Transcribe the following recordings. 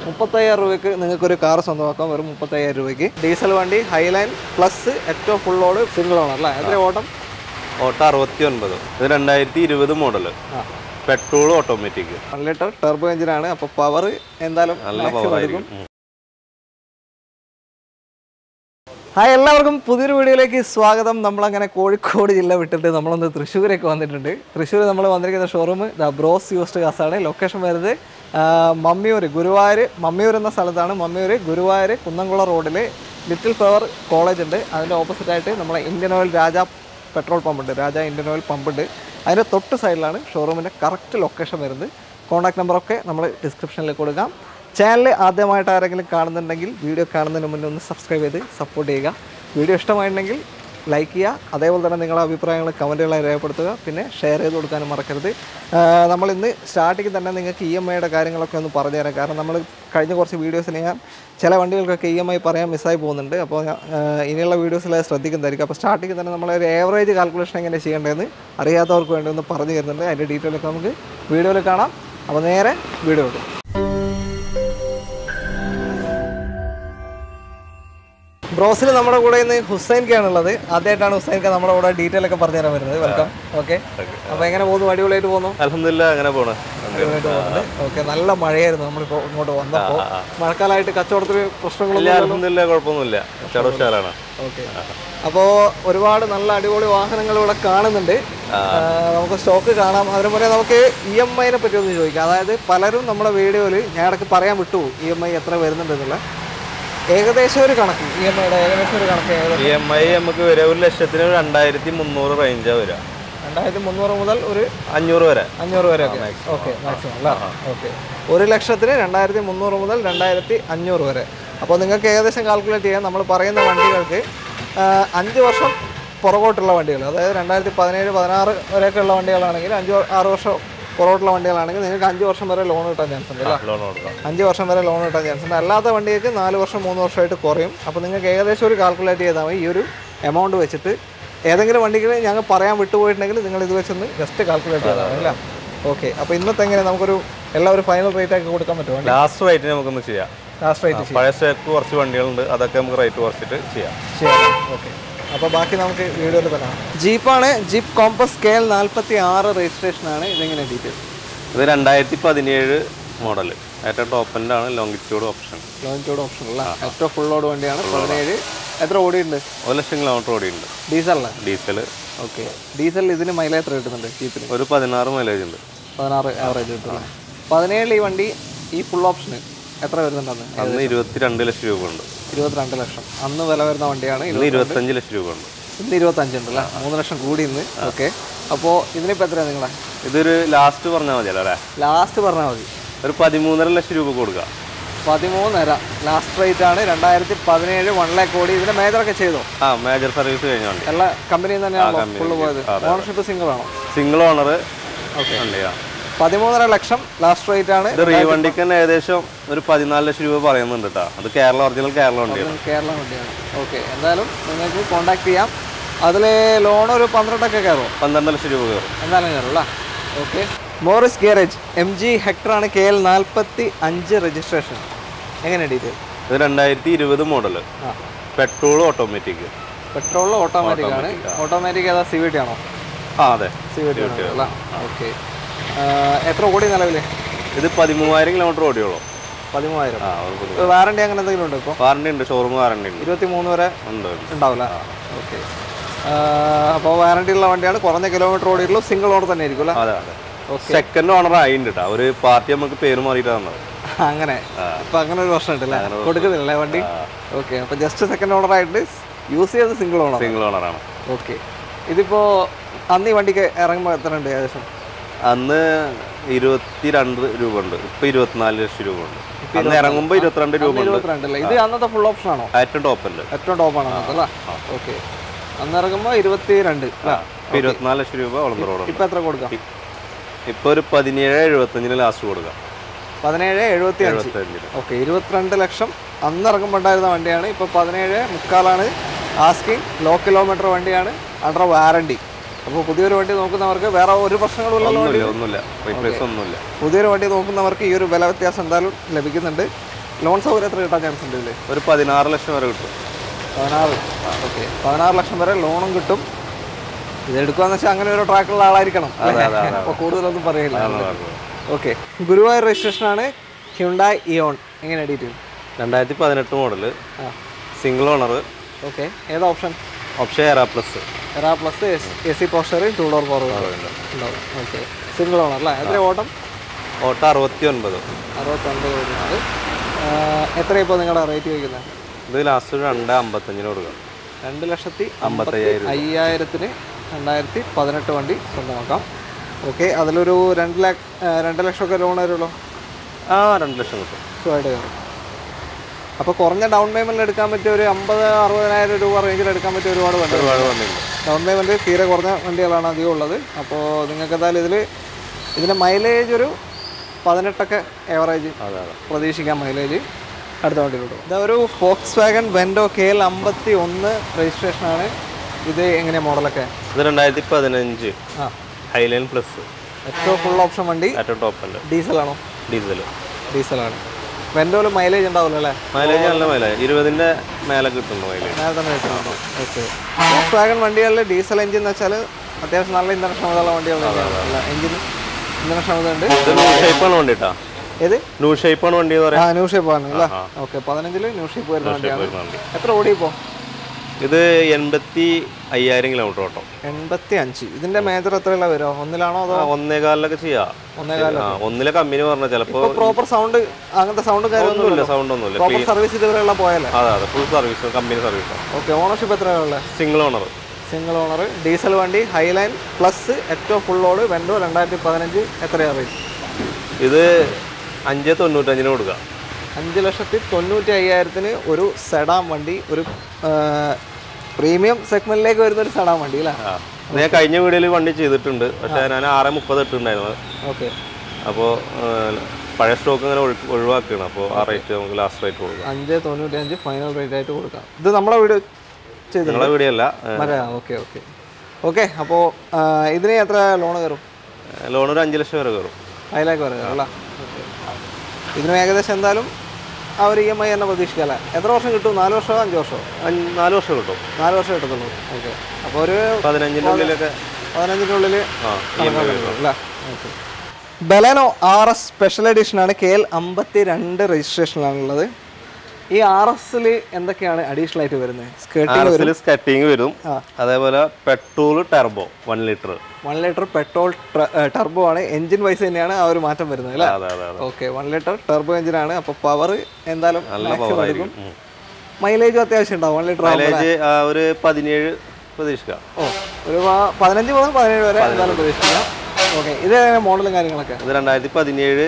മുപ്പത്തയ്യായിരം രൂപയ്ക്ക് നിങ്ങൾക്ക് ഒരു കാർ സ്വന്തമാക്കാം വെറും മുപ്പത്തയ്യായിരം രൂപയ്ക്ക് ഡീസൽ വണ്ടി ഹൈലൈൻ പ്ലസ് ഏറ്റവും ഫുൾ ലോഡ് സിംഗിൾ ഓണർ അല്ലേ എത്ര ഓട്ടം ഓട്ടോ അറുപത്തി ഒൻപത് ഇത് രണ്ടായിരത്തി ഇരുപത് മോഡല് ആ petrol automatic one litre turbo എഞ്ചിനാണ് അപ്പോൾ പവർ എന്തായാലും നല്ല maximum പവർ എടുക്കും ആയിരിക്കും ഉം. ഹായ് എല്ലാവർക്കും പുതിയൊരു വീഡിയോയിലേക്ക് സ്വാഗതം നമ്മളങ്ങനെ കോഴിക്കോട് ജില്ല വിട്ടിട്ട് നമ്മളൊന്ന് തൃശ്ശൂരേക്ക് വന്നിട്ടുണ്ട് തൃശ്ശൂർ നമ്മൾ വന്നിരിക്കുന്ന ഷോറൂം ദ ബ്രോസ് യൂസ്ഡ് കാസാണ് ലൊക്കേഷൻ വരുന്നത് ആ, മമ്മിയൂർ ഗുരുവായൂർ മമ്മിയൂർ എന്ന സ്ഥലത്താണ് മമ്മിയൂർ ഗുരുവായൂർ കുന്നംകുളം റോഡിൽ ലിറ്റിൽ ഫ്ലവർ കോളേജ് ഉണ്ട് അതിൻ്റെ ഓപ്പോസിറ്റായിട്ട് നമ്മളെ Indian oil Raja petrol pump ഉണ്ട് രാജ ഇന്ത്യൻ ഓയിൽ പമ്പ് ഉണ്ട് അതിൻ്റെ തൊട്ട് സൈഡിലാണ് ഷോറൂമിൻ്റെ കറക്റ്റ് ലൊക്കേഷൻ വരുന്നത് കോൺടാക്ട് നമ്പറൊക്കെ നമ്മൾ ഡിസ്ക്രിപ്ഷനിൽ കൊടുക്കാം ചാനൽ ആദ്യമായിട്ട് ആരെങ്കിലും കാണുന്നുണ്ടെങ്കിൽ വീഡിയോ കാണുന്നതിന് മുന്നേ ഒന്ന് സബ്സ്ക്രൈബ് ചെയ്ത് സപ്പോർട്ട് ചെയ്യുക വീഡിയോ ഇഷ്ടമായിട്ടുണ്ടെങ്കിൽ ലൈക്ക് ചെയ്യുക അതേപോലെ തന്നെ നിങ്ങളുടെ അഭിപ്രായങ്ങൾ കമൻറ്റുകളായി രേഖപ്പെടുത്തുക പിന്നെ ഷെയർ ചെയ്ത് കൊടുക്കാനും മറക്കരുത് ആഹ് നമ്മൾ ഇന്ന് സ്റ്റാർട്ടിങ് തന്നെ നിങ്ങൾക്ക് ഇ എം ഐയുടെ കാര്യങ്ങളൊക്കെ ഒന്ന് പറഞ്ഞു തരാം കാരണം നമ്മൾ കഴിഞ്ഞ കുറച്ച് വീഡിയോസിന് ഞാൻ ചില വണ്ടികൾക്കൊക്കെ ഇ എം ഐ പറയാൻ മിസ്സായി പോകുന്നുണ്ട് അപ്പോൾ ഞാൻ, ആഹ് ഇനിയുള്ള വീഡിയോസിൽ അത് ശ്രദ്ധിക്കുന്നതായിരിക്കും അപ്പോൾ സ്റ്റാർട്ടിങ് തന്നെ നമ്മൾ ഒരു ഏവറേജ് കാൽക്കുലേഷൻ എങ്ങനെ ചെയ്യേണ്ടതെന്ന് അറിയാത്തവർക്ക് വേണ്ടി ഒന്ന് പറഞ്ഞു തരുന്നുണ്ട് അതിൻ്റെ ഡീറ്റെയിൽ ഒക്കെ നമുക്ക് വീഡിയോയിൽ കാണാം അപ്പോൾ നേരെ വീഡിയോ ഇടും ബ്രോസിൽ നമ്മുടെ കൂടെ ഇന്ന് ഹുസൈൻക്കാണ് ഉള്ളത് ആദ്യമായിട്ടാണ് ഹുസൈൻക്ക നമ്മുടെ കൂടെ ഡീറ്റെയിൽ ഒക്കെ പറഞ്ഞു തരാൻ വരുന്നത് വെൽക്കം ഓക്കെ അപ്പോൾ എങ്ങനെ പോകുന്നു അടിപൊളിയായിട്ട് പോകുന്നു അൽഹംദുലില്ലാ അങ്ങനെ പോണ് അടിപൊളിയായിട്ട് പോകുന്നുണ്ട് ഓക്കെ നല്ല മഴയായിരുന്നു നമ്മളിപ്പോൾ ഇങ്ങോട്ട് വന്നപ്പോൾ മഴക്കാലമായിട്ട് കച്ചവടത്തിൽ ഇല്ല പ്രശ്നങ്ങളൊന്നും അൽഹംദുലില്ലാ കുഴപ്പമൊന്നുമില്ല കച്ചവടം ഉഷാറാണ് ഓക്കെ അപ്പോൾ ഒരുപാട് നല്ല അടിപൊളി വാഹനങ്ങൾ ഇവിടെ കാണുന്നുണ്ട് ആ, നമുക്ക് സ്റ്റോക്ക് കാണാം അതിന് മുന്നേ നമുക്ക് ഇ എം ഐനെ പറ്റി ഒന്ന് ചോദിക്കാം അതായത് പലരും നമ്മുടെ വീഡിയോയിൽ ഞാൻ ഇടയ്ക്ക് പറയാൻ വിട്ടു ഇ എം ഐ എത്ര വരുന്നുണ്ട് എന്നുള്ള ഏകദേശം ഒരു കണക്ക് ഇ എം ഐയുടെ ഏകദേശം ഒരു കണക്ക് ഏകദേശം ഇ എം ഐ നമുക്ക് വരെ ഒരു ലക്ഷത്തിന് ഒരു രണ്ടായിരത്തി മുന്നൂറ് റേഞ്ചാ വരിക രണ്ടായിരത്തി മുന്നൂറ് മുതൽ ഒരു അഞ്ഞൂറ് വരെ അഞ്ഞൂറ് വരെ ഒക്കെ ഓക്കെ മാക്സിമം അല്ല ഓക്കെ ഒരു ലക്ഷത്തിന് രണ്ടായിരത്തി മുന്നൂറ് മുതൽ രണ്ടായിരത്തി അഞ്ഞൂറ് വരെ അപ്പോൾ നിങ്ങൾക്ക് ഏകദേശം കാൽക്കുലേറ്റ് ചെയ്യാൻ നമ്മൾ പറയുന്ന വണ്ടികൾക്ക് ആ, അഞ്ച് വർഷം പുറകോട്ടുള്ള വണ്ടികൾ അതായത് രണ്ടായിരത്തി പതിനേഴ് പതിനാറ് വരെയൊക്കെ ഉള്ള വണ്ടികളാണെങ്കിൽ അഞ്ച് വ- ആറ് വർഷം പുറകോട്ടുള്ള വണ്ടികളാണെങ്കിൽ നിങ്ങൾക്ക് അഞ്ച് വർഷം വരെ ലോൺ കിട്ടാൻ ചാൻസ് ഉണ്ട് അല്ലേ ലോൺ കൊടുക്കാം അഞ്ച് വർഷം വരെ ലോൺ കിട്ടാൻ ചാൻസ് ഉണ്ട് അല്ലാത്ത വണ്ടിക്ക് നാല് വർഷം മൂന്ന് വർഷമായിട്ട് കുറയും അപ്പോൾ നിങ്ങൾക്ക് ഏകദേശം ഒരു കാൽക്കുലേറ്റ് ചെയ്താൽ മതി ഈ ഒരു എമൗണ്ട് വെച്ചിട്ട് ഏതെങ്കിലും വണ്ടികൾ ഞങ്ങൾ പറയാൻ വിട്ടുപോയിട്ടുണ്ടെങ്കിൽ നിങ്ങൾ ഇത് വെച്ചൊന്ന് ജസ്റ്റ് കാൽക്കുലേറ്റ് ചെയ്താൽ മതി അല്ലേ ഓക്കെ അപ്പോൾ ഇന്നത്തെ എങ്ങനെ നമുക്കൊരു എല്ലാം ഒരു ഫൈനൽ റേറ്റ് ആക്കി കൊടുക്കാൻ പറ്റുമോ വണ്ടി ലാസ്റ്റ് റേറ്റിന് നമുക്കൊന്ന് ചെയ്യാം ലാസ്റ്റ് റേറ്റ് പഴയ സ്റ്റേക്ക് കുറച്ച് വണ്ടികളുണ്ട് അതൊക്കെ നമുക്ക് റേറ്റ് കുറച്ചിട്ട് ചെയ്യാം ചെയ്യാം ഓക്കെ അപ്പോൾ ബാക്കി നമുക്ക് വീഡിയോയിൽ പറയാം ജീപ്പാണ് ജീപ്പ് കോമ്പസ് കെ എൽ നാൽപ്പത്തി ആറ് രജിസ്ട്രേഷനാണ് ഇതെങ്ങനെ ഡീറ്റെയിൽസ് ഇത് രണ്ടായിരത്തി പതിനേഴ് മോഡൽ ഏറ്റവും ടോപ്പിൻ്റെ ആണ് ലോങ്ങിറ്റ്യൂഡ് ഓപ്ഷൻ ലോഞ്ചോട് ഓപ്ഷൻ അല്ല ഏറ്റവും ഫുൾ ലോഡ് വണ്ടിയാണ് പതിനേഴ് എത്ര ഓടിയുണ്ട് ഒരു ലക്ഷം കിലോമീറ്റർ ഓടിയുണ്ട് ഡീസലല്ലേ ഡീസൽ ഓക്കെ ഡീസൽ ഇതിന് മൈലേജ് എത്ര കിട്ടുന്നുണ്ട് ജീപ്പിന് ഒരു പതിനാറ് മൈലേജ് ഉണ്ട് പതിനാറ് ആവറേജ് കിട്ടും പതിനേഴിൽ ഈ വണ്ടി ഈ ഫുൾ ഓപ്ഷന് എത്ര വരുന്നുണ്ടെന്ന് അന്ന് ഇരുപത്തിരണ്ട് ലക്ഷം രൂപ ഉണ്ട് ഇരുപത്തിരണ്ട് ലക്ഷം അന്ന് വില വരുന്ന വണ്ടിയാണ് ഇന്ന് ഇരുപത്തഞ്ച് ലക്ഷം രൂപ ഉണ്ട് ഇന്ന് ഇരുപത്തഞ്ചുണ്ട് അല്ലേ മൂന്ന് ലക്ഷം കൂടി ഇന്ന് ഓക്കെ അപ്പോൾ ഇതിനിപ്പോൾ എത്രയാണ് നിങ്ങളെ ഇതൊരു ലാസ്റ്റ് പറഞ്ഞാൽ മതിയല്ലോ അല്ലേ ലാസ്റ്റ് പറഞ്ഞാൽ മതി ഒരു പതിമൂന്നര ലക്ഷം രൂപ കൊടുക്കുക പതിമൂന്നര ലാസ്റ്റ് റേറ്റ് ആണ് രണ്ടായിരത്തി പതിനേഴ് വൺ ലാക്ക് കോടി ഇതിന്റെ മേജറൊക്കെ ചെയ്തോ ആ മേജർ സർവീസ് കഴിഞ്ഞ വണ്ടി എല്ലാ കമ്പനിയിൽ തന്നെയാണല്ലോ ഫുള്ള് പോയത് ഓണർഷിപ്പ് സിംഗിൾ ആണോ സിംഗിൾ ഓണർ വണ്ടിയാ പതിമൂന്നര ലക്ഷം ലാസ്റ്റ് റേറ്റ് ആണ് ഇത് റീ വണ്ടിക്ക് തന്നെ ഏകദേശം ഒരു പതിനാല് ലക്ഷം രൂപ പറയുന്നുണ്ട് കേട്ടോ അത് കേരള ഒറിജിനൽ കേരള വണ്ടിയാണ് കേരള വണ്ടിയാണ് ഓക്കെ എന്തായാലും നിങ്ങൾക്ക് കോൺടാക്ട് ചെയ്യാം അതിൽ ലോൺ ഒരു പന്ത്രണ്ടൊക്കെ കയറുമോ പന്ത്രണ്ട് ലക്ഷം രൂപ കയറും എന്തായാലും കയറും അല്ലേ okay Morris Garage M G ഹെക്ടറാണ് കെ എൽ നാൽപ്പത്തി അഞ്ച് രജിസ്ട്രേഷൻ എങ്ങനെ ഡീറ്റെയിൽ ഇത് രണ്ടായിരത്തി ഇരുപത് മോഡല് ആ പെട്രോൾ ഓട്ടോമാറ്റിക് പെട്രോളിൽ ഓട്ടോമാറ്റിക് ആണ് ഓട്ടോമാറ്റിക് ഏതാ സി വി ടി ആണോ ആ അതെ സി വി ടി ആണോ അല്ല ഓക്കെ എത്ര കോടി നിലവിൽ ഇത് പതിമൂവായിരം കിലോമീറ്റർ ഓടിയുള്ളൂ പതിമൂവായിരം ആ അത് പുതു- വാറണ്ടി അങ്ങനെ എന്തെങ്കിലും ഉണ്ടോ ഇപ്പോൾ വാറണ്ടി ഉണ്ട് ഷോറൂം വാറണ്ടി ഉണ്ട് ഇരുപത്തി മൂന്ന് വരെ ഉണ്ട് ഉണ്ട്. ഉണ്ടാവില്ല ഓക്കെ അപ്പോൾ വാറണ്ടി ഉള്ള വണ്ടിയാണ് കുറഞ്ഞ കിലോമീറ്റർ ഓടിയുള്ളൂ സിംഗിൾ ഓണർ തന്നെ ആയിരിക്കും അല്ലേ അതെ അതെ സെക്കൻഡ് ഓണർ ആയിട്ടുണ്ട് കേട്ടോ ഒരു പാർട്ടി നമുക്ക് പേര് മാറിയിട്ട് തന്നത് അങ്ങനെ ഇപ്പൊ അങ്ങനെ ഒരു പ്രശ്നം ഉണ്ടല്ലേ കൊടുക്കുന്നില്ലേ വണ്ടി ഓക്കെ അപ്പൊ ജസ്റ്റ് സെക്കൻഡ് ഓണർ ആയിട്ട് യൂസ് ചെയ്തത് സിംഗിൾ ഓണർ സിംഗിൾ ഓണറാണ് ഓക്കെ ഇതിപ്പോ അന്ന് ഈ വണ്ടിക്ക് ഇറങ്ങുമ്പോൾ എത്ര ഉണ്ട് ഏകദേശം അന്ന് ഇരുപത്തിരണ്ട് രൂപ ഉണ്ട് ഇപ്പൊ ഇരുപത്തിനാല് ലക്ഷം രൂപ ഉണ്ട് അന്ന് ഇറങ്ങുമ്പോൾ ഇരുപത്തിരണ്ട് രൂപ ഉണ്ട് ഇരുപത്തിരണ്ടല്ലേ ഇത് അന്നത്തെ ഫുൾ ഓപ്ഷൻ ആണോ ഏറ്റവും ടോപ്പല്ലേ ഏറ്റവും ടോപ്പാണ് അന്നത്തെ അല്ലേ ഓക്കെ അന്ന് ഇറങ്ങുമ്പോൾ ഇരുപത്തി രണ്ട് ഇപ്പൊ ഇരുപത്തിനാല് ലക്ഷം രൂപ വളർന്നു റോഡ് ഇപ്പൊ എത്ര കൊടുക്കാം ഇപ്പൊ ഒരു പതിനേഴ് എഴുപത്തഞ്ചിന് ലാസ്റ്റ് കൊടുക്കാം പതിനേഴ് എഴുപത്തി അഞ്ച് എഴുപത്തഞ്ചിന് ഓക്കെ ഇരുപത്തിരണ്ട് ലക്ഷം അന്ന് ഇറങ്ങുമ്പോൾ ഉണ്ടായിരുന്ന വണ്ടിയാണ് ഇപ്പോൾ പതിനേഴ് മുക്കാലാണ് ആസ്കിങ് ലോ കിലോമീറ്റർ വണ്ടിയാണ് അണ്ടർ വാറണ്ടി അപ്പോൾ പുതിയൊരു വണ്ടി നോക്കുന്നവർക്ക് വേറെ ഒരു പ്രശ്നങ്ങളുമില്ലല്ലോ ഒന്നുമില്ല ഒന്നുമില്ല റീപ്ലേസ് ഒന്നുമില്ല പുതിയൊരു വണ്ടി നോക്കുന്നവർക്ക് ഈ ഒരു വില വ്യത്യാസം എന്തായാലും ലഭിക്കുന്നുണ്ട് ലോൺ സൗകര്യം എത്ര കിട്ടാൻ ചാൻസ് ഉണ്ട് ഇതിൽ ഒരു പതിനാറ് ലക്ഷം വരെ കിട്ടും പതിനാറ് ഓക്കെ പതിനാറ് ലക്ഷം വരെ ലോണും കിട്ടും ഇത് എടുക്കുകയെന്ന് വെച്ചാൽ അങ്ങനെ ഒരു ട്രാക്കുള്ള ആളായിരിക്കണം അപ്പോൾ കൂടുതലൊന്നും പറയില്ല ഓക്കെ ഗുരുവായൂർ രജിസ്ട്രേഷനാണ് ഹ്യുണ്ടായി ഇയോൺ എങ്ങനെ ഡീറ്റെയിൽ രണ്ടായിരത്തി പതിനെട്ട് മോഡല് ആ സിംഗിൾ ഓണർ ഓക്കെ ഏതാ option option era plus era plus A C poster two door four ഉണ്ടാവും ഓക്കെ സിംഗിൾ ഓണർ അല്ലേ എത്ര ഓട്ടം ഓട്ടം അറുപത്തി ഒൻപത് അറുപത്തൊൻപത് വരുന്നത് എത്ര ഇപ്പോൾ നിങ്ങളുടെ റേറ്റ് ചോദിക്കുന്നത് ഇത് ലാസ്റ്റ് ഒരു രണ്ട് അമ്പത്തഞ്ചിന് കൊടുക്കാം രണ്ട് ലക്ഷത്തി അമ്പത്തയ്യായിരം അയ്യായിരത്തിന് രണ്ടായിരത്തി പതിനെട്ട് വണ്ടി സ്വന്തമാക്കാം ഓക്കെ അതിലൊരു രണ്ട് ലാക്ക് രണ്ട് ലക്ഷമൊക്കെ ലോൺ വരുമല്ലോ ആ രണ്ട് ലക്ഷം കിട്ടും സുഖമായിട്ട് കയറും അപ്പോൾ കുറഞ്ഞ ഡൗൺ പേയ്മെൻറ്റിൽ എടുക്കാൻ പറ്റിയ ഒരു അമ്പത് അറുപതിനായിരം രൂപ റേഞ്ചിൽ എടുക്കാൻ പറ്റിയ ഒരുപാട് വണ്ടി ഒരുപാട് വണ്ടിയുണ്ട് ഡൗൺ പേയ്മെൻറ്റ് തീരെ കുറഞ്ഞ വണ്ടികളാണ് അധികം ഉള്ളത് അപ്പോൾ നിങ്ങൾക്ക് എന്തായാലും ഇതിൽ ഇതിൻ്റെ മൈലേജ് ഒരു പതിനെട്ടൊക്കെ ഏവറേജ് അതെ അതെ പ്രതീക്ഷിക്കാം മൈലേജ് അടുത്ത വണ്ടിയിലോട്ട് ഇതാ ഒരു Volkswagen Vento K L അമ്പത്തി ഒന്ന് രജിസ്ട്രേഷനാണ് ഇത് എങ്ങനെയാണ് മോഡലൊക്കെ ഇത് രണ്ടായിരത്തി പതിനഞ്ച് ആ ഹൈലൈൻ പ്ലസ് ഏറ്റവും ഫുൾ ഓപ്ഷൻ വണ്ടി ഏറ്റവും ടോപ്പല്ല ഡീസലാണോ ഡീസൽ ഡീസലാണ് വെൻഡോയിൽ മൈലേജ് ഉണ്ടാവില്ല അല്ലേ മൈലേജ് നല്ല മൈലേജ് ഇരുപതിൻ്റെ മേലെ കിട്ടുന്നു മൈലേജ് നേരെ തന്നെ കിട്ടുന്നുണ്ടോ ഓക്കെ ഫോക്സ് വാഗൺ വണ്ടികളിൽ ഡീസൽ എഞ്ചിൻ എന്ന് വെച്ചാൽ അത്യാവശ്യം നല്ല ഇന്ധന ക്ഷമതയുള്ള വണ്ടികളാണ് എഞ്ചിൻ ഇന്ധന ക്ഷമത ഉണ്ട് ഇത് ന്യൂ ഷേപ്പാണ് വണ്ടി കേട്ടോ ഏത് ന്യൂ ഷേപ്പാണ് വണ്ടി എന്ന് പറയാം ആ ന്യൂ ഷേപ്പ് ആണ് അല്ലേ ഓക്കെ പതിനഞ്ചില് ന്യൂ ഷേപ്പ് വരുന്ന വണ്ടിയാണ് വണ്ടി എത്ര ഓടി ഇപ്പോൾ ഇത് എൺപത്തി അയ്യായിരം കിലോമീറ്റർ ഓട്ടം എൺപത്തി അഞ്ച് ഇതിന്റെ മേജർ എത്രയുള്ള വരുമോ ഒന്നിലാണോ അതോ ആ, ഒന്നേകാലിലൊക്കെ ചെയ്യാം ഒന്നേകാല ആ ഒന്നിലെ കമ്പനി പറഞ്ഞ ചിലപ്പോ പ്രോപ്പർ സൗണ്ട് അങ്ങനത്തെ സൗണ്ട് കാര്യമൊന്നും ഒന്നുമില്ല സൗണ്ട് ഒന്നുമില്ല പ്രോപ്പർ സർവീസ് ഇതുവരെയുള്ള പോയല്ലേ അതെ അതെ full service company service okay ownership എത്രയുള്ള single owner single owner diesel വണ്ടി ഹൈലൈൻ പ്ലസ് ഏറ്റവും ഫുൾ ലോഡ് വെൻഡോ രണ്ടായിരത്തി പതിനഞ്ച് എത്രയാണ് റേറ്റ് ഇത് അഞ്ച് തൊണ്ണൂറ്റഞ്ചിന് കൊടുക്കാം അഞ്ച് ലക്ഷത്തി തൊണ്ണൂറ്റി അയ്യായിരത്തിന് ഒരു സെഡാം വണ്ടി ഒരു പ്രീമിയം സെഗ്മെന്റിലേക്ക് വരുന്ന ഒരു സെഡാം വണ്ടി അല്ലേ ആ ഇത് ഞാൻ കഴിഞ്ഞ വീഡിയോയിൽ വണ്ടി ചെയ്തിട്ടുണ്ട് പക്ഷേ ഞാൻ ആറ് മുപ്പത് ഇട്ടുണ്ടായിരുന്നു ഓക്കെ അപ്പോൾ പഴയ സ്റ്റോക്ക് ഇങ്ങനെ ഒഴി- ഒഴിവാക്കുകയാണ് അപ്പോൾ ആ റേറ്റ് നമുക്ക് ലാസ്റ്റ് റേറ്റ് കൊടുക്കാം അഞ്ച് തൊണ്ണൂറ്റി അഞ്ച് ഫൈനൽ റേറ്റ് ആയിട്ട് കൊടുക്കാം ഇത് നമ്മളെ വീഡിയോ ചെയ്തു നിങ്ങളെ വീഡിയോ അല്ല മലയാളം ഓക്കെ ഓക്കെ ഓക്കെ അപ്പോൾ ഇതിന് എത്ര ലോൺ കയറും ലോൺ ഒരു അഞ്ച് ലക്ഷം വരെ കയറും അതിലേക്ക് പറയാം അല്ല ഓക്കെ ഇതിന് ഏകദേശം എന്തായാലും ആ ഒരു ഇ എം ഐ തന്നെ പ്രതീക്ഷിക്കാമല്ലേ എത്ര വർഷം കിട്ടും നാല് വർഷമോ അഞ്ച് വർഷമോ അഞ്ച്- നാല് വർഷം കിട്ടും നാല് വർഷം കിട്ടത്തുള്ളൂ ഓക്കെ അപ്പോൾ ഒരു പതിനഞ്ചിൻ്റെ ഉള്ളിലൊക്കെ പതിനഞ്ചിൻ്റെ ഉള്ളിൽ ആ ഇ എം ഐ വരും അല്ല okay Baleno R S special എഡിഷനാണ് കെ എൽ അമ്പത്തി രണ്ട് രജിസ്ട്രേഷനിലാണുള്ളത് ഈ ആർ എസിൽ എന്തൊക്കെയാണ് അഡീഷണൽ ആയിട്ട് വരുന്നത് സ്കേർട്ടിംഗ് ആർ എസിൽ സ്കട്ടിങ് വരും ആ. അതേപോലെ petrol turbo one litre one litre petrol turbo ആണ് എഞ്ചിൻ വൈസ് തന്നെയാണ് ആ ഒരു മാറ്റം വരുന്നത് അല്ലേ അതെ അതെ അതെ ഓക്കെ വൺ ലിറ്റർ ടർബോ എഞ്ചിനാണ് അപ്പോൾ പവർ എന്തായാലും നല്ല maximum പവർ എടുക്കും ആയിരിക്കും ഉം. മൈലേജും അത്യാവശ്യം ഉണ്ടാവും വൺ ലിറ്റർ മൈലേജ് ആ, ഒരു പതിനേഴ് പ്രതീക്ഷിക്കാം ഓ ഒരു പ- പതിനഞ്ച് മുതൽ പതിനേഴ് വരെ എന്തായാലും പ്രതീക്ഷിക്കാം ഓക്കെ ഇത് മോഡലും കാര്യങ്ങളൊക്കെ ഇത് രണ്ടായിരത്തി പതിനേഴ്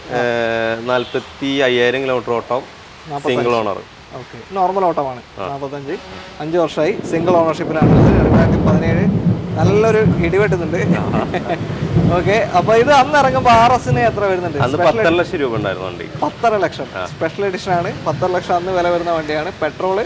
നാൽപ്പത്തി അയ്യായിരം കിലോമീറ്റർ ഓട്ടം സിംഗിൾ ഓണർ ഓക്കെ നോർമൽ ഓട്ടമാണ് നാൽപ്പത്തഞ്ച് അഞ്ച് വർഷമായി സിംഗിൾ ഓണർഷിപ്പിലാണ് രണ്ടായിരത്തി പതിനേഴ് നല്ലൊരു ഇടിവെട്ടുന്നുണ്ട് ഓക്കെ അപ്പോൾ ഇത് അന്ന് ഇറങ്ങുമ്പോൾ ആർ എസിന് എത്ര വരുന്നുണ്ട് അന്ന് പത്തര ലക്ഷം രൂപ ഉണ്ടായിരുന്നു വണ്ടി പത്തര ലക്ഷം സ്പെഷ്യൽ എഡിഷൻ ആണ് പത്തര ലക്ഷം അന്ന് വില വരുന്ന വണ്ടിയാണ് പെട്രോള്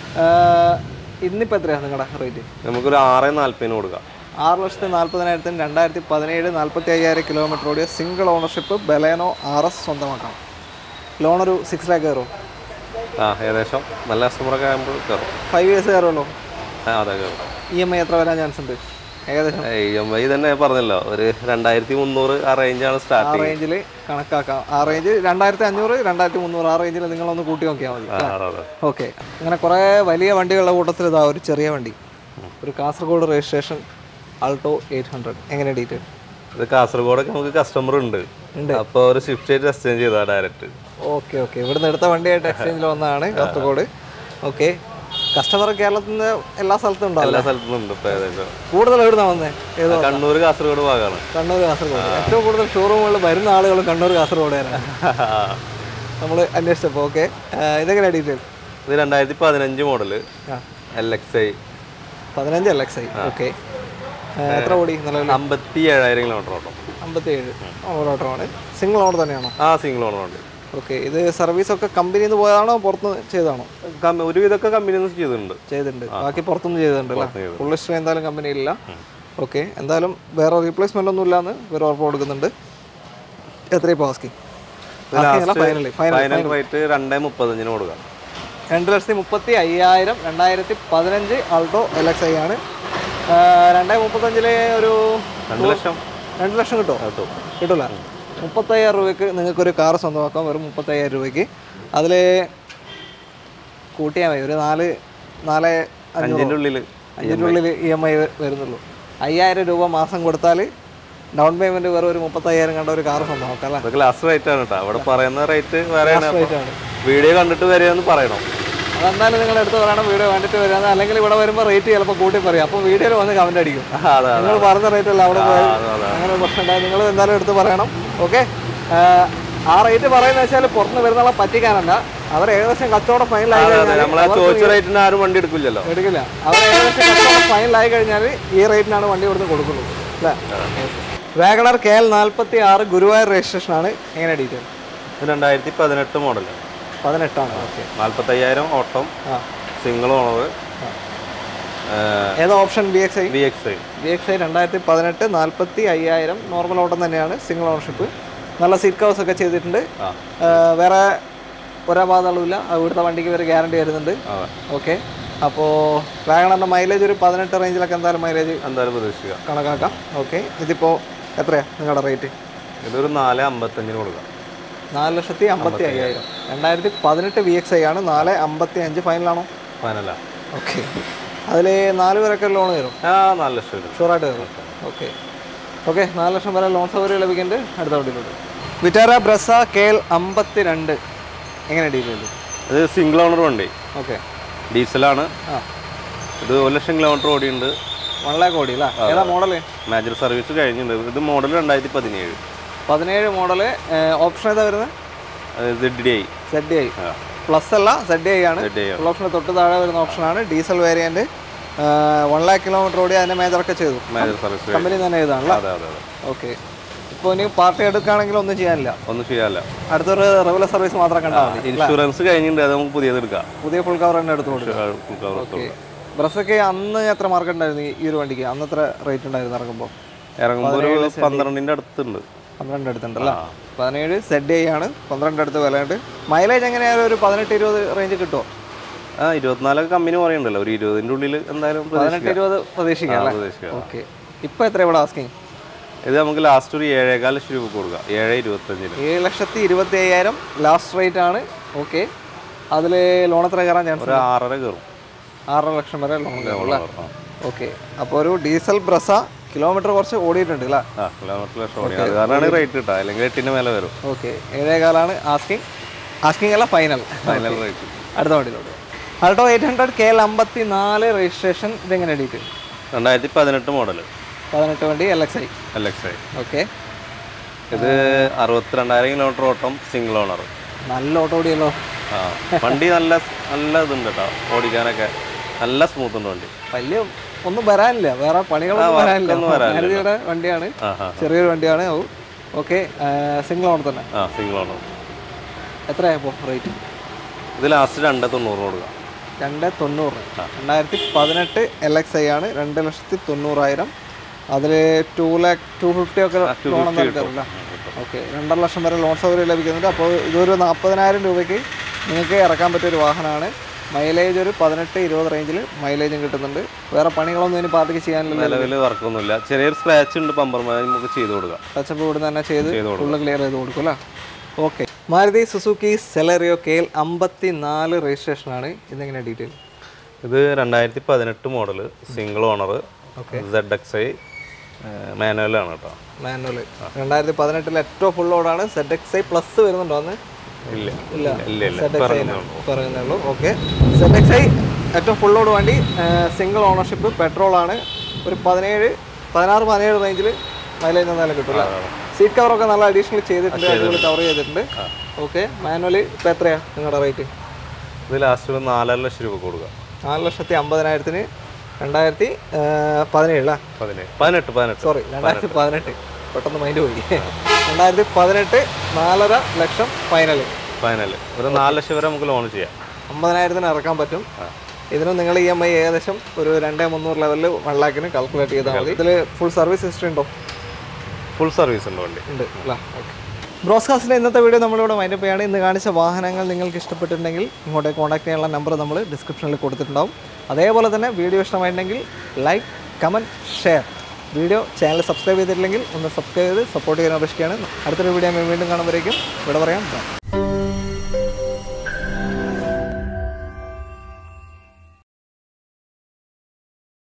ഇന്നിപ്പോൾ എത്രയാണ് നിങ്ങളുടെ റേറ്റ് നമുക്കൊരു ആറ് നാൽപ്പതിന് കൊടുക്കാം ആറ് ലക്ഷത്തി നാൽപ്പതിനായിരത്തിന് രണ്ടായിരത്തി പതിനേഴ് നാൽപ്പത്തി അയ്യായിരം കിലോമീറ്റർ ഓടിയ single ownership Baleno R S സ്വന്തമാക്കാം ലോൺ ഒരു സിക്സ് ലാക്ക് കയറും ആ ഏകദേശം നല്ല കസ്റ്റമറൊക്കെ ആകുമ്പോൾ കയറും ഫൈവ് ഇയേഴ്സ് കയറുമല്ലോ ആ അതെ കയറും ഇ എം ഐ എത്ര വരാൻ ചാൻസ് ഉണ്ട് ഏകദേശം ഇ എം ഐ തന്നെ പറഞ്ഞല്ലോ ഒരു രണ്ടായിരത്തി മുന്നൂറ് ആ റേഞ്ചാണ് ആ സ്റ്റാർട്ടിങ് റേഞ്ചിൽ കണക്കാക്കാം ആ റേഞ്ച് രണ്ടായിരത്തി അഞ്ഞൂറ് രണ്ടായിരത്തി മുന്നൂറ് ആ റേഞ്ചിൽ നിങ്ങളൊന്ന് കൂട്ടി നോക്കിയാൽ മതി അതെ ഓക്കെ അങ്ങനെ കുറേ വലിയ വണ്ടികളുടെ കൂട്ടത്തിൽ ഇതാ ഒരു ചെറിയ വണ്ടി ഒരു Kasaragod registration Alto eight hundred എങ്ങനെ ഡീറ്റെയിൽ ഇത് കാസർഗോഡൊക്കെ നമുക്ക് കസ്റ്റമർ ഉണ്ട് ഉണ്ട്. അപ്പോൾ ഒരു സ്വിഫ്റ്റ് ആയിട്ട് എക്സ്ചേഞ്ച് ചെയ്താ ഡയറക്റ്റ് ഓക്കെ ഓക്കെ ഇവിടുന്ന് എടുത്ത വണ്ടിയായിട്ട് എക്സ്ചേഞ്ചിൽ വന്നതാണ് കാസർഗോഡ് ഓക്കെ കസ്റ്റമർ കേരളത്തിൽ നിന്ന് എല്ലാ സ്ഥലത്തും ഉണ്ടാവില്ല എല്ലാ സ്ഥലത്തും ഉണ്ട് ഇപ്പോൾ ഏകദേശം കൂടുതൽ എവിടുന്നാ വന്നേ ഏതോ കണ്ണൂർ കാസർഗോഡ് ഭാഗമാണ് കണ്ണൂർ കാസർഗോഡ് ഏറ്റവും കൂടുതൽ ഷോറൂമുകളിൽ വരുന്ന ആളുകൾ കണ്ണൂർ കാസർഗോഡുകാരാണ് നമ്മൾ അന്വേഷിച്ചപ്പോൾ ഓക്കെ ഇതെങ്ങനെ ഡീറ്റെയിൽ ഇത് രണ്ടായിരത്തി പതിനഞ്ച് മോഡല് ആ എൽ എക്സ് ഐ പതിനഞ്ച് എൽ എക്സ് ഐ ഓക്കെ എത്ര ഓടി നിലവിൽ അമ്പത്തി ഏഴായിരം കിലോമീറ്റർ ഓട്ടം അമ്പത്തി ഏഴ് ഓട്ടോമാണ് സിംഗിൾ ഓണർ തന്നെയാണോ ആ സിംഗിൾ ഓണർ ഉണ്ട് ഓക്കെ ഇത് സർവീസൊക്കെ കമ്പനിയിൽ നിന്ന് പോയതാണോ പുറത്തുനിന്ന് ചെയ്താണോ കം- ഒരുവിധമൊക്കെ കമ്പനി നിന്ന് ചെയ്തിട്ടുണ്ട് ചെയ്തിട്ടുണ്ട് ബാക്കി പുറത്തുനിന്ന് ചെയ്തിട്ടുണ്ട് അല്ലേ ചെയ്തിട്ടുണ്ട്. ഫുൾ ഹിസ്റ്ററി എന്തായാലും കമ്പനിയിലില്ല ഓക്കെ എന്തായാലും വേറെ റീപ്ലേസ്മെൻ്റ് ഒന്നും ഇല്ലാന്ന് ഇവർ ഉറപ്പ് കൊടുക്കുന്നുണ്ട് എത്രയും പാസ്കി ഫൈനൽ ഫൈനൽ ഫൈനൽ റേറ്റ് രണ്ടേ മുപ്പത്തഞ്ചിന് കൊടുക്കാം രണ്ട് ലക്ഷത്തി മുപ്പത്തി അയ്യായിരം രണ്ടായിരത്തി പതിനഞ്ച് ആൾട്ടോ എൽ എക്സ് ഐ ആണ് ആ, രണ്ടേ മുപ്പത്തഞ്ചില് ഒരു രണ്ട് ലക്ഷം രണ്ട് ലക്ഷം കിട്ടുമോ കിട്ടും കിട്ടില്ല മുപ്പത്തയ്യായിരം രൂപയ്ക്ക് നിങ്ങൾക്കൊരു കാർ സ്വന്തമാക്കാം വെറും മുപ്പത്തയ്യായിരം രൂപയ്ക്ക് അതിൽ കൂട്ടിയാൽ മതി ഒരു നാല് നാല് അഞ്ഞൂറ് അഞ്ചിൻ്റെ ഉള്ളിൽ അഞ്ചിൻ്റെ ഉള്ളിൽ ഇ എം ഐ വരുന്നുള്ളൂ അയ്യായിരം രൂപ മാസം കൊടുത്താൽ ഡൗൺ പേയ്മെൻറ്റ് വെറും ഒരു മുപ്പത്തയ്യായിരം കണ്ട ഒരു കാർ സ്വന്തമാക്കാം അല്ലേ അതൊക്കെ ലാസ്റ്റ് റേറ്റ് ആണ് കേട്ടോ അവിടെ പറയുന്ന റേറ്റ് വേറെയാണ് റേറ്റ് ആണ് വീഡിയോ കണ്ടിട്ട് വരികയെന്ന് പറയണം അതെന്തായാലും നിങ്ങൾ എടുത്ത് പറയണം വീഡിയോ കണ്ടിട്ട് വരാന്ന് അല്ലെങ്കിൽ ഇവിടെ വരുമ്പോൾ റേറ്റ് ചിലപ്പോൾ കൂട്ടി പറയും അപ്പോൾ വീഡിയോയിൽ വന്ന് കമന്റ് അടിക്കും ആ, അതെ അതെ നിങ്ങൾ പറഞ്ഞ റേറ്റ് അല്ല അവിടെ പോയി അതെ, അതെ. അങ്ങനെ ഒരു പ്രശ്നം ഉണ്ടായി നിങ്ങൾ എന്തായാലും എടുത്ത് പറയണം ഓക്കെ ആ റേറ്റ് പറയുന്നത് വെച്ചാൽ പുറത്ത് വരുന്ന പറ്റിക്കാനല്ല അവർ ഏകദേശം കച്ചവടം ഫൈനലായി അതെ, അതെ കഴിഞ്ഞാൽ നമ്മളെ ചോദിച്ച റേറ്റിന് ആരും വണ്ടി എടുക്കില്ലല്ലോ എടുക്കില്ല അവർ ഏകദേശം കച്ചവടം ഫൈനലായി കഴിഞ്ഞാൽ ഈ റേറ്റിനാണ് വണ്ടി ഇവിടുന്ന് കൊടുക്കുന്നത് അല്ലേ വാഗണർ കെ എൽ നാൽപ്പത്തി ആറ് ഗുരുവായൂർ രജിസ്ട്രേഷൻ ആണ് എങ്ങനെ ഡീറ്റെയിൽ ഇത് രണ്ടായിരത്തി പതിനെട്ട് മോഡൽ പതിനെട്ടാണ് ഓക്കെ നാല്പത്തയ്യായിരം ഓട്ടം ആ സിംഗിൾ ഓണർ ഏതാ option B X I V X I B X I രണ്ടായിരത്തി പതിനെട്ട് നാൽപ്പത്തി അയ്യായിരം നോർമൽ ഓട്ടം തന്നെയാണ് സിംഗിൾ ഓണർഷിപ്പ് നല്ല സീറ്റ് കവേഴ്സ് ഒക്കെ ചെയ്തിട്ടുണ്ട് ആ ആ, വേറെ ഒരപാതളവില്ല ഇവിടുത്തെ വണ്ടിക്ക് വരെ ഗ്യാരണ്ടി വരുന്നുണ്ട് അതെ ഓക്കെ അപ്പോൾ വാഗണറിൻ്റെ മൈലേജ് ഒരു പതിനെട്ട് റേഞ്ചിലൊക്കെ എന്തായാലും മൈലേജ് എന്തായാലും പ്രതീക്ഷിക്കാം കണക്കാക്കാം ഓക്കെ ഇതിപ്പോൾ എത്രയാണ് നിങ്ങളുടെ റേറ്റ് ഇതൊരു നാല് അമ്പത്തഞ്ചിന് കൊടുക്കാം നാല് ലക്ഷത്തി അമ്പത്തി അയ്യായിരം രണ്ടായിരത്തി പതിനെട്ട് വി എക്സ് ഐ ആണ് നാല് അമ്പത്തി അഞ്ച് ഫൈനലാണോ ഫൈനല ഓക്കെ അതിൽ നാല് പേരൊക്കെ ലോൺ വരും ആ നാല് ലക്ഷം വരും ഷുവറായിട്ട് കയറും ഓക്കെ ഓക്കെ നാല് ലക്ഷം വരെ ലോൺ സൗകര്യം ലഭിക്കുന്നുണ്ട് അടുത്ത വണ്ടിയിലോട്ട് വിറ്റാര ബ്രസ കെ എൽ അമ്പത്തി രണ്ട് എങ്ങനെ ഡീൽ ചെയ്തു ഇത് സിംഗിൾ ഓണർ വണ്ടി ഓക്കെ ഡീസലാണ് ആ ഇത് ഒരു ലക്ഷം കിലോമീറ്റർ ഓടിയുണ്ട് വൺ ലാക്ക് ഓടി അല്ലേ ഏതാ മോഡല് മേജർ സർവീസ് കഴിഞ്ഞിട്ടുണ്ട് ഇത് മോഡൽ രണ്ടായിരത്തി പതിനേഴ് പതിനേഴ് മോഡല് ഓപ്ഷൻ ഏതാ വരുന്നത് Z D I Z D I plus അല്ല സെഡ് ഡി ഐ ആണ് സെഡ് ഐ ഫുൾ ഓപ്ഷന് തൊട്ട് താഴെ വരുന്ന ഓപ്ഷനാണ് diesel variant one lakh kilometre ഓടി അതിൻ്റെ മേജറൊക്കെ ചെയ്തു മേജർ സർവീസ് കമ്പനി തന്നെ ചെയ്താണല്ലോ അതെ അതെ അതെ ഓക്കെ ഇപ്പോൾ ഇനി പാർട്ടി എടുക്കുകയാണെങ്കിൽ ഒന്നും ചെയ്യാനില്ല ഒന്നും ചെയ്യാല്ല അടുത്തൊരു റെഗുലർ സർവീസ് മാത്രം കണ്ടാൽ മതി ഇൻഷുറൻസ് കഴിഞ്ഞിട്ടുണ്ട് അത് നമുക്ക് പുതിയത് എടുക്കാം പുതിയ ഫുൾ കവർ തന്നെ എടുത്തു കൊടുക്കും full cover എടുത്തോളൂ. ബ്രസ്സൊക്കെ അന്ന് എത്ര മാർക്ക് ഉണ്ടായിരുന്നു ഈ- ഈ ഒരു വണ്ടിക്ക് അന്ന് എത്ര റേറ്റ് ഉണ്ടായിരുന്നു ഇറങ്ങുമ്പോൾ ഇറങ്ങുമ്പോൾ ഒരു പന്ത്രണ്ടിന്റെ അടുത്തുണ്ട് പന്ത്രണ്ട് അടുത്തുണ്ടല്ലോ പതിനേഴ് സെഡ് ഐ ആണ് പന്ത്രണ്ട് അടുത്ത് വിലയുണ്ട് മൈലേജ് എങ്ങനെയായാലും ഒരു പതിനെട്ട് ഇരുപത് റേഞ്ച് കിട്ടുമോ ആ ഇരുപത്തിനാലൊക്കെ കമ്പനി പറയുന്നുണ്ടല്ലോ ഒരു ഇരുപതിന്റെ ഉള്ളിൽ എന്തായാലും പതിനെട്ട് ഇരുപത് പ്രതീക്ഷിക്കാം അല്ലേ പ്രതീക്ഷിക്കാം ഓക്കെ ഇപ്പോൾ എത്ര ഇവിടെ ആസ്കിങ് ഇത് നമുക്ക് ലാസ്റ്റ് ഒരു ഏഴേകാൽ ലക്ഷം രൂപ കൊടുക്കാം ഏഴ് ഇരുപത്തഞ്ചിന് ഏഴ് ലക്ഷത്തി ഇരുപത്തി അയ്യായിരം ലാസ്റ്റ് റേറ്റ് ആണ് ഓക്കെ അതിൽ ലോൺ എത്ര കയറാൻ ചാൻസ് ഒരു ആറര കയറും ആറര ലക്ഷം വരെ ലോൺ കയറും അല്ലേ ആ. ഓക്കെ അപ്പോൾ ഒരു ഡീസൽ ബ്രസ കിലോമീറ്റർ കുറച്ച് ഓടിയിട്ടുണ്ട് അല്ലേ ആ കിലോമീറ്റർ ലക്ഷം ഓടി അത് കാരണമാണ് റേറ്റ് കിട്ടുക അല്ലെങ്കിൽ എട്ടിന്റെ മേലെ വരും ഓക്കെ ഏഴേകാലാണ് ആസ്കിങ് ആസ്കിങ് അല്ല ഫൈനൽ ഫൈനൽ റേറ്റ് അടുത്ത വണ്ടിയിലോട്ട് Alto eight hundred K L അമ്പത്തി നാല് രജിസ്ട്രേഷൻ ഇതെങ്ങനെ ഡീറ്റെയിൽ രണ്ടായിരത്തി പതിനെട്ട് മോഡൽ പതിനെട്ട് വണ്ടി L X I L X I okay ഇത് അറുപത്തിരണ്ടായിരം കിലോമീറ്റർ ഓട്ടം സിംഗിൾ ഓണർ നല്ല ഓട്ടോ ഓടിയല്ലോ ആ വണ്ടി നല്ല നല്ല ഇതുണ്ട് കേട്ടോ ഓടിക്കാനൊക്കെ നല്ല സ്മൂത്ത് ഉണ്ട് വണ്ടി വലിയ ഒന്നും വരാനില്ല വേറെ പണികളൊന്നും വരാനില്ല ഒന്നും വരാനില്ല. മാരുതിയുടെ വണ്ടിയാണ് ആ ആ ചെറിയൊരു വണ്ടിയാണ് ഓ ഓക്കെ സിംഗിൾ ഓൺ തന്നെ ആ സിംഗിൾ ഓണർ എത്രയായപ്പോൾ റേറ്റ് ഇത് ലാസ്റ്റ് രണ്ട് തൊണ്ണൂറ് കൊടുക്കാം രണ്ട് തൊണ്ണൂറ് രണ്ടായിരത്തി പതിനെട്ട് എൽ എക്സ് ഐ ആണ് രണ്ട് ലക്ഷത്തി തൊണ്ണൂറായിരം അതിൽ ടു ലാക്ക് ടു ഫിഫ്റ്റി ഒക്കെ ലോൺ എന്തായാലും ഓക്കെ രണ്ടര ലക്ഷം വരെ ലോൺ സൗകര്യം ലഭിക്കുന്നുണ്ട് അപ്പോൾ ഇതൊരു നാൽപ്പതിനായിരം രൂപയ്ക്ക് നിങ്ങൾക്ക് ഇറക്കാൻ പറ്റിയ ഒരു വാഹനമാണ് മൈലേജ് ഒരു പതിനെട്ട് ഇരുപത് റേഞ്ചിൽ മൈലേജും കിട്ടുന്നുണ്ട് വേറെ പണികളൊന്നും ഇനി പാർട്ടിക്ക് ചെയ്യാനില്ല നിലവിൽ വർക്കൊന്നുമില്ല ചെറിയൊരു സ്ക്രാച്ച് ഉണ്ട് പമ്പർമാർ നമുക്ക് ചെയ്ത് കൊടുക്കാം ടച്ചപ്പ് ഇവിടുന്ന് തന്നെ ചെയ്ത് ചെയ്ത് കൊടുക്കും. ഫുള്ള് ക്ലിയർ ചെയ്ത് കൊടുക്കും അല്ലേ okay Maruti Suzuki Celerio K L അമ്പത്തി നാല് രജിസ്ട്രേഷനാണ് ഇതെങ്ങനെ ഡീറ്റെയിൽ ഇത് രണ്ടായിരത്തി പതിനെട്ട് model single owner Z X I മാനുവലാണ് കേട്ടോ മാനുവൽ രണ്ടായിരത്തി പതിനെട്ടിൽ ഏറ്റവും ഫുൾ ഓടാണ് സെഡ് എക്സ് ഐ പ്ലസ് വരുന്നുണ്ടോ അന്ന് ഇല്ല ഇല്ല ഇല്ല ഇല്ല സെഡ് എക്സ് ഐ പറഞ്ഞതേ ഉള്ളൂ. പറയുന്നേ ഉള്ളൂ ഓക്കെ സെഡ് എക്സ് ഐ ഏറ്റവും ഫുൾ ഓട് വണ്ടി സിംഗിൾ ഓണർഷിപ്പ് പെട്രോൾ ആണ് ഒരു പതിനേഴ് പതിനാറ് പതിനേഴ് റേഞ്ചിൽ മൈലേജ് എന്തായാലും കിട്ടില്ല സീറ്റ് കവറൊക്കെ നല്ല അഡീഷണൽ ചെയ്തിട്ടുണ്ട് അടിപൊളി കവർ ചെയ്തിട്ടുണ്ട് ഓക്കെ മാനുവൽ ഇപ്പം എത്രയാണ് നിങ്ങളുടെ റേറ്റ് ഇത് ലാസ്റ്റ് ഒരു നാലര ലക്ഷം രൂപ കൊടുക്കാം നാല് ലക്ഷത്തി അമ്പതിനായിരത്തിന് രണ്ടായിരത്തി പതിനേഴ് പതിനേഴ് പതിനെട്ട് പതിനെട്ട് സോറി രണ്ടായിരത്തി പതിനെട്ട് പെട്ടെന്ന് മൈൻഡ് പോയി രണ്ടായിരത്തി പതിനെട്ട് നാലര ലക്ഷം ഫൈനൽ ഫൈനൽ ഒരു നാല് ലക്ഷം വരെ നമുക്ക് ലോൺ ചെയ്യാം അമ്പതിനായിരത്തിന് ഇറക്കാൻ പറ്റും ഇതിന് നിങ്ങൾ ഇ എം ഐ ഏകദേശം ഒരു രണ്ടേ മുന്നൂറ് ലെവലിൽ വൺ ലാക്കിന് കാൽക്കുലേറ്റ് ചെയ്താൽ മതി ഇതിൽ ഫുൾ സർവീസ് ഹിസ്റ്ററി ഉണ്ടോ ഫുൾ സർവീസ് ഉണ്ട് വണ്ടി ഉണ്ട് അല്ല ഓക്കെ ബ്രോഡ്കാസ്റ്റിൻ്റെ ഇന്നത്തെ വീഡിയോ നമ്മളിവിടെ മൈൻഡപ്പ് ചെയ്യാണ് ഇന്ന് കാണിച്ച വാഹനങ്ങൾ നിങ്ങൾക്ക് ഇഷ്ടപ്പെട്ടിട്ടുണ്ടെങ്കിൽ ഇങ്ങോട്ട് കോൺടാക്ട് ചെയ്യാനുള്ള നമ്പർ നമ്മൾ ഡിസ്ക്രിപ്ഷനിൽ കൊടുത്തിട്ടുണ്ടാവും അതേപോലെ തന്നെ വീഡിയോ ഇഷ്ടമായിട്ടുണ്ടെങ്കിൽ like comment share video channel subscribe ചെയ്തിട്ടില്ലെങ്കിൽ ഒന്ന് സബ്സ്ക്രൈബ് ചെയ്ത് സപ്പോർട്ട് ചെയ്യാൻ അപേക്ഷിക്കുകയാണ് അടുത്തൊരു വീഡിയോ വീണ്ടും കാണുമ്പോഴേക്കും ഇവിടെ പറയാം bye.